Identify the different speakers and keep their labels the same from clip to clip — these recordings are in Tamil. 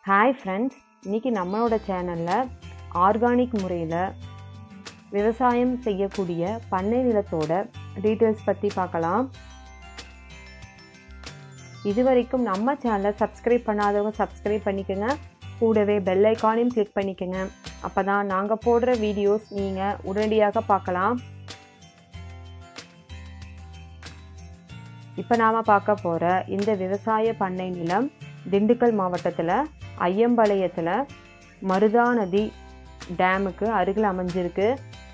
Speaker 1: ஹாய் ஃப்ரெண்ட்ஸ் இன்றைக்கி நம்மளோட சேனலில் ஆர்கானிக் முறையில் விவசாயம் செய்யக்கூடிய பண்ணை நிலத்தோட டீட்டெயில்ஸ் பற்றி பார்க்கலாம் இது வரைக்கும் நம்ம சேனலை சப்ஸ்கிரைப் பண்ணாதவங்க சப்ஸ்கிரைப் பண்ணிக்கோங்க கூடவே பெல் ஐக்கானையும் கிளிக் பண்ணிக்கோங்க அப்போ தான் நாங்கள் போடுற வீடியோஸ் நீங்கள் உடனடியாக பார்க்கலாம் இப்போ நாம் பார்க்க போகிற இந்த விவசாய பண்ணை நிலம் திண்டுக்கல் மாவட்டத்தில் ஐயம்பாளையத்தில் மருதா நதி டேமுக்கு அருகில் அமைஞ்சிருக்கு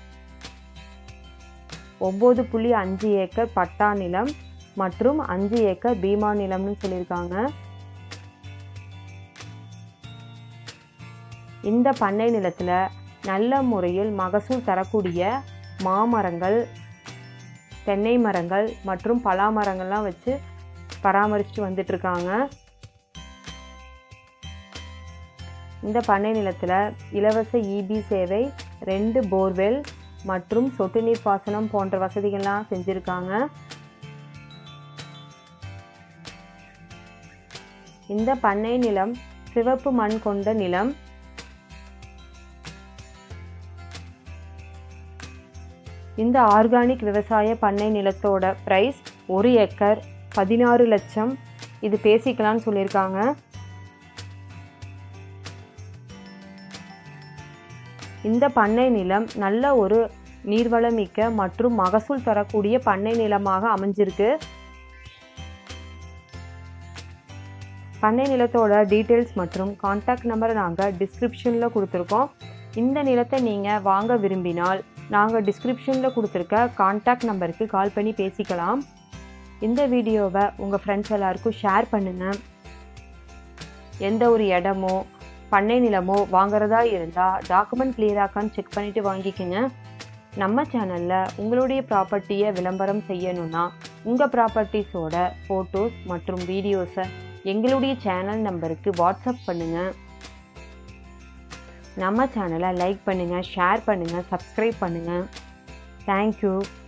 Speaker 1: ஒம்பது புள்ளி அஞ்சு ஏக்கர் பட்டா நிலம் மற்றும் அஞ்சு ஏக்கர் பீமா நிலம்னு சொல்லியிருக்காங்க இந்த பண்ணை நிலத்தில் நல்ல முறையில் மகசூல் தரக்கூடிய மாமரங்கள் தென்னை மரங்கள் மற்றும் பலா மரங்கள்லாம் வச்சு பராமரிச்சுட்டு வந்துட்டுருக்காங்க இந்த பண்ணை நிலத்தில் இலவச இபி சேவை ரெண்டு போர்வெல் மற்றும் சொட்டு நீர் பாசனம் போன்ற வசதிகள்லாம் செஞ்சுருக்காங்க இந்த பண்ணை நிலம் சிவப்பு மண் கொண்ட நிலம் இந்த ஆர்கானிக் விவசாய பண்ணை நிலத்தோட ப்ரைஸ் ஒரு ஏக்கர் பதினாறு லட்சம் இது பேசிக்கலாம்னு சொல்லியிருக்காங்க இந்த பண்ணை நிலம் நல்ல ஒரு நீர்வளமிக்க மற்றும் மகசூல் தரக்கூடிய பண்ணை நிலமாக அமைஞ்சிருக்கு பண்ணை நிலத்தோட டீட்டெயில்ஸ் மற்றும் கான்டாக்ட் நம்பரை நாங்கள் டிஸ்கிரிப்ஷனில் கொடுத்துருக்கோம் இந்த நிலத்தை நீங்கள் வாங்க விரும்பினால் நாங்கள் டிஸ்கிரிப்ஷனில் கொடுத்துருக்க கான்டாக்ட் நம்பருக்கு கால் பண்ணி பேசிக்கலாம் இந்த வீடியோவை உங்கள் ஃப்ரெண்ட்ஸ் எல்லாருக்கும் ஷேர் பண்ணுங்கள் எந்த ஒரு இடமோ பண்ணை நிலமோ வாங்குறதா இருந்தால் டாக்குமெண்ட் கிளியராக்கான்னு செக் பண்ணிவிட்டு வாங்கிக்கோங்க நம்ம சேனலில் உங்களுடைய ப்ராப்பர்ட்டியை விளம்பரம் செய்யணும்னா உங்கள் ப்ராப்பர்ட்டிஸோட ஃபோட்டோஸ் மற்றும் வீடியோஸை எங்களுடைய சேனல் நம்பருக்கு வாட்ஸ்அப் பண்ணுங்கள் நம்ம சேனலை லைக் பண்ணுங்கள் ஷேர் பண்ணுங்கள் சப்ஸ்கிரைப் பண்ணுங்கள் தேங்க்யூ